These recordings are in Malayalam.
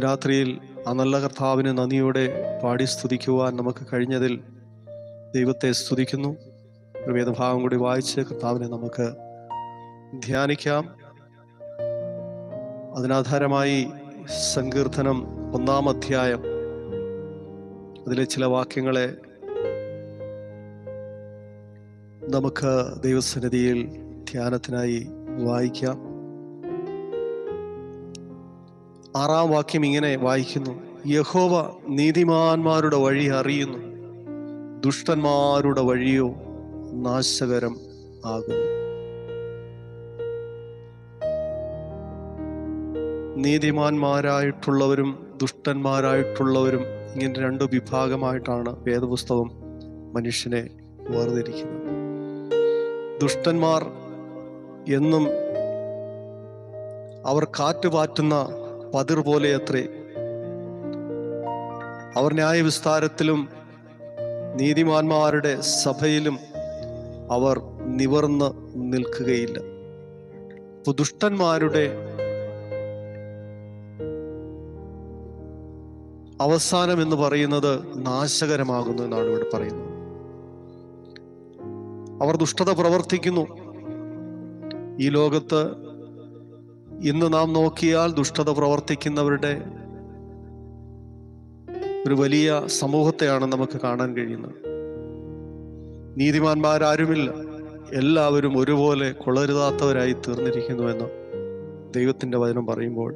രാത്രിയിൽ ആ നല്ല കർത്താവിന് നന്ദിയോടെ പാടി സ്തുതിക്കുവാൻ നമുക്ക് കഴിഞ്ഞതിൽ ദൈവത്തെ സ്തുതിക്കുന്നു ഒരു വേദഭാഗം കൂടി വായിച്ച് കർത്താവിനെ നമുക്ക് ധ്യാനിക്കാം അതിനാധാരമായി സങ്കീർത്തനം ഒന്നാം അധ്യായം അതിലെ ചില വാക്യങ്ങളെ നമുക്ക് ദൈവസന്നിധിയിൽ ധ്യാനത്തിനായി വായിക്കാം ആറാം വാക്യം ഇങ്ങനെ വായിക്കുന്നു യഹോവ നീതിമാന്മാരുടെ വഴി അറിയുന്നു ദുഷ്ടന്മാരുടെ വഴിയോ നാശകരം ആകുന്നു നീതിമാന്മാരായിട്ടുള്ളവരും ദുഷ്ടന്മാരായിട്ടുള്ളവരും ഇങ്ങനെ രണ്ടു വിഭാഗമായിട്ടാണ് വേദപുസ്തകം മനുഷ്യനെ വേർതിരിക്കുന്നത് ദുഷ്ടന്മാർ എന്നും അവർ കാറ്റുപാറ്റുന്ന പതിർ പോലെ അത്രേ അവർ ന്യായവിസ്താരത്തിലും നീതിമാന്മാരുടെ സഭയിലും അവർ നിവർന്ന് നിൽക്കുകയില്ല അപ്പൊ ദുഷ്ടന്മാരുടെ അവസാനം എന്ന് പറയുന്നത് നാശകരമാകുന്നു എന്നാണ് ഇവിടെ പറയുന്നത് അവർ ദുഷ്ടത പ്രവർത്തിക്കുന്നു ഈ ലോകത്ത് ഇന്ന് നാം നോക്കിയാൽ ദുഷ്ടത പ്രവർത്തിക്കുന്നവരുടെ ഒരു വലിയ സമൂഹത്തെയാണ് നമുക്ക് കാണാൻ കഴിയുന്നത് നീതിമാന്മാരാരുമില്ല എല്ലാവരും ഒരുപോലെ കൊളരുതാത്തവരായി തീർന്നിരിക്കുന്നുവെന്ന് ദൈവത്തിന്റെ വചനം പറയുമ്പോൾ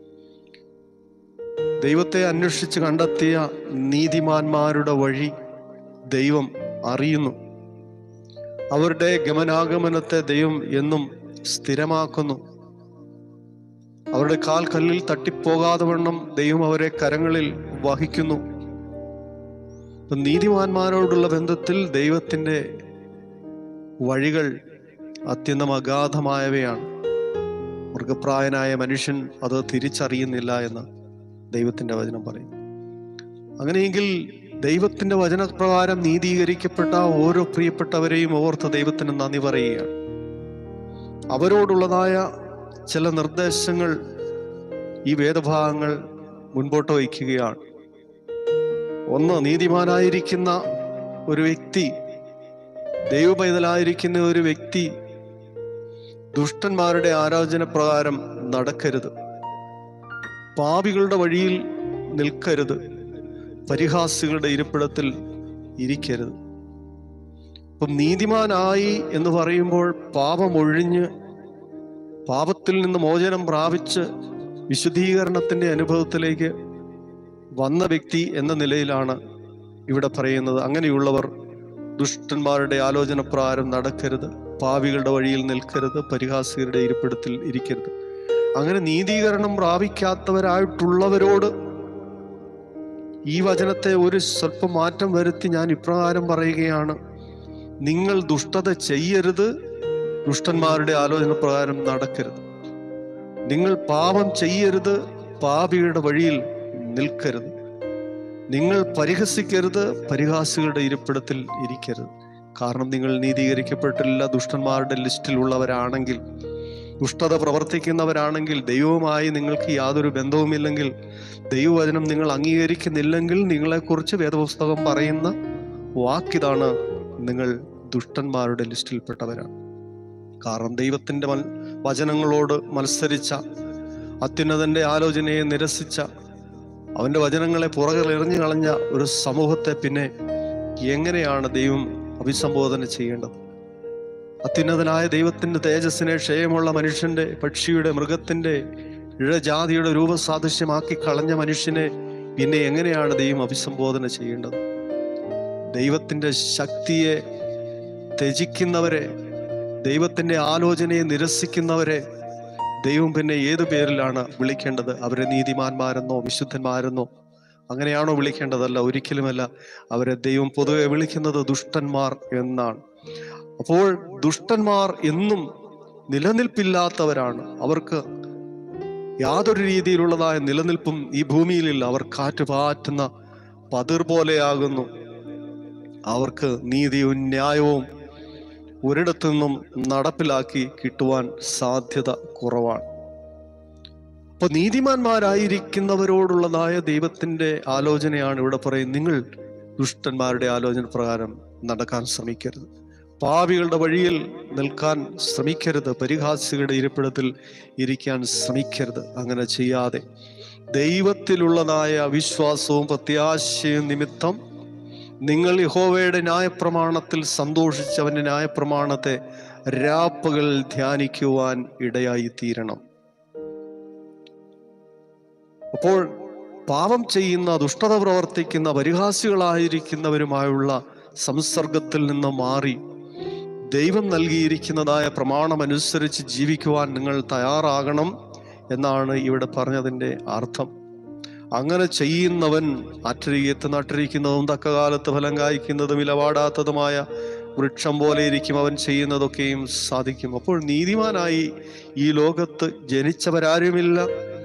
ദൈവത്തെ അന്വേഷിച്ച് കണ്ടെത്തിയ നീതിമാന്മാരുടെ വഴി ദൈവം അറിയുന്നു അവരുടെ ഗമനാഗമനത്തെ ദൈവം എന്നും സ്ഥിരമാക്കുന്നു അവരുടെ കാൽ കല്ലിൽ തട്ടിപ്പോകാതെ വണ്ണം ദൈവം അവരെ കരങ്ങളിൽ വഹിക്കുന്നു ഇപ്പൊ നീതിമാന്മാരോടുള്ള ബന്ധത്തിൽ ദൈവത്തിന്റെ വഴികൾ അത്യന്തം അഗാധമായവയാണ് മൃഗപ്രായനായ മനുഷ്യൻ അത് തിരിച്ചറിയുന്നില്ല എന്ന് ദൈവത്തിന്റെ വചനം പറയും അങ്ങനെയെങ്കിൽ ദൈവത്തിന്റെ വചനപ്രകാരം നീതീകരിക്കപ്പെട്ട ഓരോ പ്രിയപ്പെട്ടവരെയും ഓർത്ത് ദൈവത്തിന് നന്ദി പറയുകയാണ് അവരോടുള്ളതായ ചില നിർദ്ദേശങ്ങൾ ഈ വേദഭാഗങ്ങൾ മുൻപോട്ട് വയ്ക്കുകയാണ് ഒന്ന് നീതിമാനായിരിക്കുന്ന ഒരു വ്യക്തി ദൈവപൈതലായിരിക്കുന്ന ഒരു വ്യക്തി ദുഷ്ടന്മാരുടെ ആലോചന പ്രകാരം നടക്കരുത് പാപികളുടെ വഴിയിൽ നിൽക്കരുത് പരിഹാസികളുടെ ഇരിപ്പിടത്തിൽ ഇരിക്കരുത് അപ്പം നീതിമാനായി എന്ന് പറയുമ്പോൾ പാപമൊഴിഞ്ഞ് പാപത്തിൽ നിന്ന് മോചനം പ്രാപിച്ച് വിശുദ്ധീകരണത്തിന്റെ അനുഭവത്തിലേക്ക് വന്ന വ്യക്തി എന്ന നിലയിലാണ് ഇവിടെ പറയുന്നത് അങ്ങനെയുള്ളവർ ദുഷ്ടന്മാരുടെ ആലോചന പ്രകാരം നടക്കരുത് പാവികളുടെ വഴിയിൽ നിൽക്കരുത് പരിഹാസികളുടെ ഇരിപ്പിടത്തിൽ ഇരിക്കരുത് അങ്ങനെ നീതീകരണം പ്രാപിക്കാത്തവരായിട്ടുള്ളവരോട് ഈ വചനത്തെ ഒരു സ്വല്പം മാറ്റം വരുത്തി ഞാൻ ഇപ്രകാരം പറയുകയാണ് നിങ്ങൾ ദുഷ്ടത ചെയ്യരുത് ദുഷ്ടന്മാരുടെ ആലോചന പ്രകാരം നടക്കരുത് നിങ്ങൾ പാപം ചെയ്യരുത് പാപിയുടെ വഴിയിൽ നിൽക്കരുത് നിങ്ങൾ പരിഹസിക്കരുത് പരിഹാസികളുടെ ഇരിപ്പിടത്തിൽ ഇരിക്കരുത് കാരണം നിങ്ങൾ നീതീകരിക്കപ്പെട്ടില്ല ദുഷ്ടന്മാരുടെ ലിസ്റ്റിലുള്ളവരാണെങ്കിൽ ദുഷ്ടത പ്രവർത്തിക്കുന്നവരാണെങ്കിൽ ദൈവവുമായി നിങ്ങൾക്ക് യാതൊരു ബന്ധവുമില്ലെങ്കിൽ ദൈവവചനം നിങ്ങൾ അംഗീകരിക്കുന്നില്ലെങ്കിൽ നിങ്ങളെക്കുറിച്ച് വേദപുസ്തകം പറയുന്ന വാക്കിതാണ് നിങ്ങൾ ദുഷ്ടന്മാരുടെ ലിസ്റ്റിൽപ്പെട്ടവരാണ് കാരണം ദൈവത്തിന്റെ മൽ വചനങ്ങളോട് മത്സരിച്ച അത്യുന്നതന്റെ ആലോചനയെ നിരസിച്ച അവന്റെ വചനങ്ങളെ പുറകിൽ എറിഞ്ഞു കളഞ്ഞ ഒരു സമൂഹത്തെ പിന്നെ എങ്ങനെയാണ് ദൈവം അഭിസംബോധന ചെയ്യേണ്ടത് അത്യുന്നതനായ ദൈവത്തിന്റെ തേജസ്സിനെ ക്ഷയമുള്ള മനുഷ്യന്റെ പക്ഷിയുടെ മൃഗത്തിന്റെ ഇഴജാതിയുടെ രൂപസാദൃശ്യമാക്കി കളഞ്ഞ മനുഷ്യനെ പിന്നെ എങ്ങനെയാണ് ദൈവം അഭിസംബോധന ചെയ്യേണ്ടത് ദൈവത്തിന്റെ ശക്തിയെ ത്യജിക്കുന്നവരെ ദൈവത്തിന്റെ ആലോചനയെ നിരസിക്കുന്നവരെ ദൈവം പിന്നെ ഏതു പേരിലാണ് വിളിക്കേണ്ടത് അവരെ നീതിമാന്മാരെന്നോ വിശുദ്ധന്മാരെന്നോ അങ്ങനെയാണോ വിളിക്കേണ്ടതല്ല ഒരിക്കലുമല്ല അവരെ ദൈവം പൊതുവെ വിളിക്കുന്നത് ദുഷ്ടന്മാർ എന്നാണ് അപ്പോൾ ദുഷ്ടന്മാർ എന്നും നിലനിൽപ്പില്ലാത്തവരാണ് അവർക്ക് യാതൊരു രീതിയിലുള്ളതായ നിലനിൽപ്പും ഈ ഭൂമിയിലില്ല അവർ കാറ്റുപാറ്റുന്ന പതിർ പോലെയാകുന്നു അവർക്ക് നീതിയും ന്യായവും ഒരിടത്തു നിന്നും നടപ്പിലാക്കി കിട്ടുവാൻ സാധ്യത കുറവാണ് അപ്പൊ നീതിമാന്മാരായിരിക്കുന്നവരോടുള്ളതായ ദൈവത്തിന്റെ ആലോചനയാണ് ഇവിടെ പറയുന്നത് നിങ്ങൾ ദുഷ്ടന്മാരുടെ ആലോചന പ്രകാരം നടക്കാൻ ശ്രമിക്കരുത് പാവികളുടെ വഴിയിൽ നിൽക്കാൻ ശ്രമിക്കരുത് പരിഹാസികളുടെ ഇരിപ്പിടത്തിൽ ഇരിക്കാൻ ശ്രമിക്കരുത് അങ്ങനെ ചെയ്യാതെ ദൈവത്തിലുള്ളതായ വിശ്വാസവും പ്രത്യാശയും നിമിത്തം നിങ്ങൾ യഹോവയുടെ ന്യായപ്രമാണത്തിൽ സന്തോഷിച്ച് അവന്റെ ന്യായപ്രമാണത്തെ രാപ്പകൽ ധ്യാനിക്കുവാൻ ഇടയായി തീരണം അപ്പോൾ പാപം ചെയ്യുന്ന ദുഷ്ടത പ്രവർത്തിക്കുന്ന പരിഹാസികളായിരിക്കുന്നവരുമായുള്ള സംസർഗത്തിൽ നിന്ന് മാറി ദൈവം നൽകിയിരിക്കുന്നതായ പ്രമാണമനുസരിച്ച് ജീവിക്കുവാൻ നിങ്ങൾ തയ്യാറാകണം എന്നാണ് ഇവിടെ പറഞ്ഞതിൻ്റെ അർത്ഥം അങ്ങനെ ചെയ്യുന്നവൻ അറ്റരികത്ത് നട്ടിരിക്കുന്നതും തക്കകാലത്ത് ഫലം കായ്ക്കുന്നതും ഇലവാടാത്തതുമായ വൃക്ഷം പോലെ ഇരിക്കും അവൻ ചെയ്യുന്നതൊക്കെയും സാധിക്കും അപ്പോൾ നീതിമാനായി ഈ ലോകത്ത് ജനിച്ചവരാരുമില്ല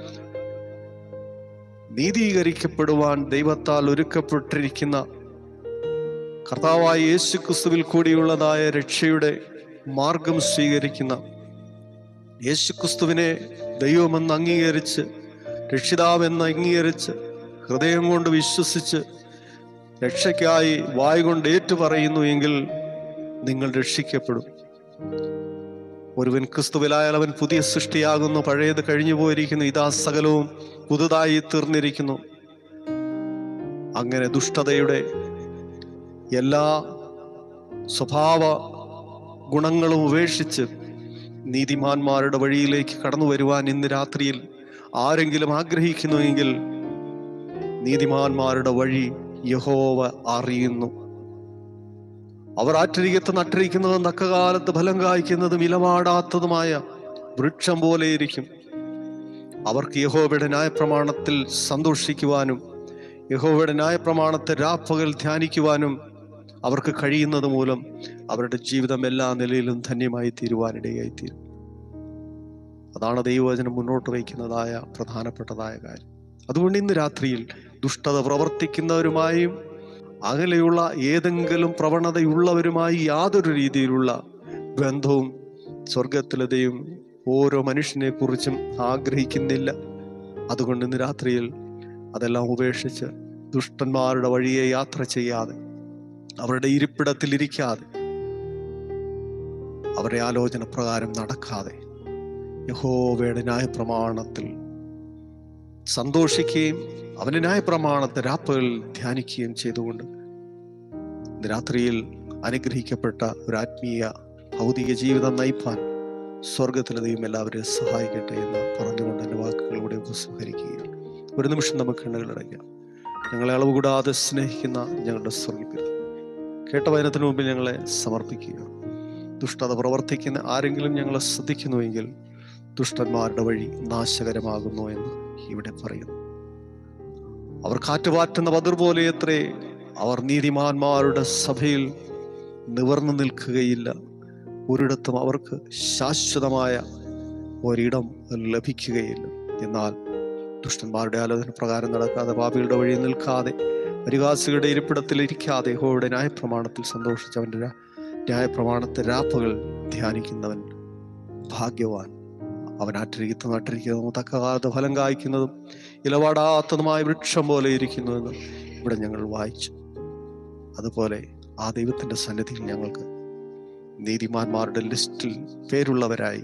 നീതീകരിക്കപ്പെടുവാൻ ദൈവത്താൽ ഒരുക്കപ്പെട്ടിരിക്കുന്ന കർത്താവായ യേശു ക്രിസ്തുവിൽ കൂടിയുള്ളതായ രക്ഷയുടെ മാർഗം സ്വീകരിക്കുന്ന യേശു ക്രിസ്തുവിനെ ദൈവമെന്ന് അംഗീകരിച്ച് രക്ഷിതാവെന്ന് അംഗീകരിച്ച് ഹൃദയം കൊണ്ട് വിശ്വസിച്ച് രക്ഷയ്ക്കായി വായ് കൊണ്ട് ഏറ്റുപറയുന്നു എങ്കിൽ നിങ്ങൾ രക്ഷിക്കപ്പെടും ഒരുവൻ ക്രിസ്തുവിലായാൽ അവൻ പുതിയ സൃഷ്ടിയാകുന്നു പഴയത് കഴിഞ്ഞു പോയിരിക്കുന്നു ഇതാ സകലവും പുതുതായി തീർന്നിരിക്കുന്നു അങ്ങനെ ദുഷ്ടതയുടെ എല്ലാ സ്വഭാവ ഗുണങ്ങളും ഉപേക്ഷിച്ച് നീതിമാന്മാരുടെ വഴിയിലേക്ക് കടന്നു വരുവാൻ ഇന്ന് രാത്രിയിൽ ആരെങ്കിലും ആഗ്രഹിക്കുന്നുവെങ്കിൽ നീതിമാന്മാരുടെ വഴി യഹോവ അറിയുന്നു അവർ ആറ്റരികത്ത് നട്ടിരിക്കുന്നതും തക്കകാലത്ത് ഫലം കായ്ക്കുന്നതും ഇലവാടാത്തതുമായ വൃക്ഷം പോലെയിരിക്കും അവർക്ക് യഹോവയുടെ ന്യായപ്രമാണത്തിൽ സന്തോഷിക്കുവാനും യഹോവയുടെ ന്യായപ്രമാണത്തെ രാപ്പകൽ ധ്യാനിക്കുവാനും അവർക്ക് കഴിയുന്നത് മൂലം അവരുടെ ജീവിതം എല്ലാ നിലയിലും ധന്യമായി തീരുവാനിടയായി തീരും അതാണ് ദൈവവചനം മുന്നോട്ട് വയ്ക്കുന്നതായ പ്രധാനപ്പെട്ടതായ കാര്യം അതുകൊണ്ട് ഇന്ന് രാത്രിയിൽ ദുഷ്ടത പ്രവർത്തിക്കുന്നവരുമായും അകലെയുള്ള ഏതെങ്കിലും പ്രവണതയുള്ളവരുമായി യാതൊരു രീതിയിലുള്ള ബന്ധവും സ്വർഗത്തിലെ ദൈവം ഓരോ മനുഷ്യനെ കുറിച്ചും ആഗ്രഹിക്കുന്നില്ല അതുകൊണ്ട് ഇന്ന് രാത്രിയിൽ അതെല്ലാം ഉപേക്ഷിച്ച് ദുഷ്ടന്മാരുടെ വഴിയെ യാത്ര ചെയ്യാതെ അവരുടെ ഇരിപ്പിടത്തിൽ ഇരിക്കാതെ അവരുടെ ആലോചന പ്രകാരം നടക്കാതെ യഹോവയുടെ ന്യായപ്രമാണത്തിൽ സന്തോഷിക്കുകയും അവന്റെ ന്യായപ്രമാണത്തെ രാപ്പകൽ ധ്യാനിക്കുകയും ചെയ്തുകൊണ്ട് ഇന്ന് രാത്രിയിൽ അനുഗ്രഹിക്കപ്പെട്ട ഒരു ആത്മീയ ഭൗതിക ജീവിതം നയിപ്പാൻ സ്വർഗത്തിലെ ദൈവം എല്ലാവരെയും സഹായിക്കട്ടെ എന്ന് പറഞ്ഞുകൊണ്ട് എൻ്റെ വാക്കുകളിലൂടെ ഉപസംഹരിക്കുകയാണ് ഒരു നിമിഷം നമുക്ക് കണ്ണുകളടയ്ക്കാം ഞങ്ങളെ അളവ് കൂടാതെ സ്നേഹിക്കുന്ന ഞങ്ങളുടെ സ്വർഗത്തിൽ കേട്ട വചനത്തിന് മുമ്പിൽ ഞങ്ങളെ സമർപ്പിക്കുക ദുഷ്ടത പ്രവർത്തിക്കുന്ന ആരെങ്കിലും ഞങ്ങളെ ശ്രദ്ധിക്കുന്നുവെങ്കിൽ ദുഷ്ടന്മാരുടെ വഴി നാശകരമാകുന്നു എന്ന് ഇവിടെ പറയുന്നു അവർ കാറ്റുപാറ്റുന്ന പതിർ പോലെ എത്രേ അവർ നീതിമാന്മാരുടെ സഭയിൽ നിവർന്നു നിൽക്കുകയില്ല ഒരിടത്തും അവർക്ക് ശാശ്വതമായ ഒരിടം ലഭിക്കുകയില്ല എന്നാൽ ദുഷ്ടന്മാരുടെ ആലോചന പ്രകാരം നടക്കാതെ പാപികളുടെ വഴി നിൽക്കാതെ പരിഹാസികളുടെ ഇരിപ്പിടത്തിൽ ഇരിക്കാതെ യഹോവയുടെ ന്യായപ്രമാണത്തിൽ സന്തോഷിച്ചവന്റെ രാ- ന്യായപ്രമാണത്തെ രാപ്പകൾ ധ്യാനിക്കുന്നവൻ ഭാഗ്യവാൻ അവൻ ആറ്റിരിക്കുന്ന നട്ടിരിക്കുന്നതും തക്കകാലത്ത് ഫലം കായ്ക്കുന്നതും ഇലവാടാത്തതുമായ വൃക്ഷം പോലെ ഇരിക്കുന്നുവെന്ന് ഇവിടെ ഞങ്ങൾ വായിച്ചു അതുപോലെ ആ ദൈവത്തിന്റെ സന്നിധിയിൽ ഞങ്ങൾക്ക് നീതിമാന്മാരുടെ ലിസ്റ്റിൽ പേരുള്ളവരായി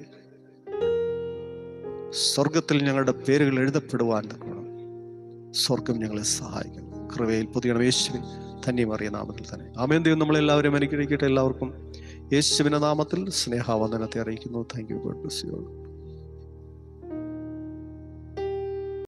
സ്വർഗത്തിൽ ഞങ്ങളുടെ പേരുകൾ എഴുതപ്പെടുവാൻ തക്കണം സ്വർഗം ഞങ്ങളെ സഹായിക്കണം കൃപയിൽ പുതിയ യേശുവിൻ ധന്യമറിയ നാമത്തിൽ തന്നെ ആമേൻ ദൈവം നമ്മളെല്ലാവരും അനുഗ്രഹിക്കട്ടെ എല്ലാവർക്കും യേശുവിന്റെ നാമത്തിൽ സ്നേഹാവന്ദനത്തെ അറിയിക്കുന്നു thank you God bless U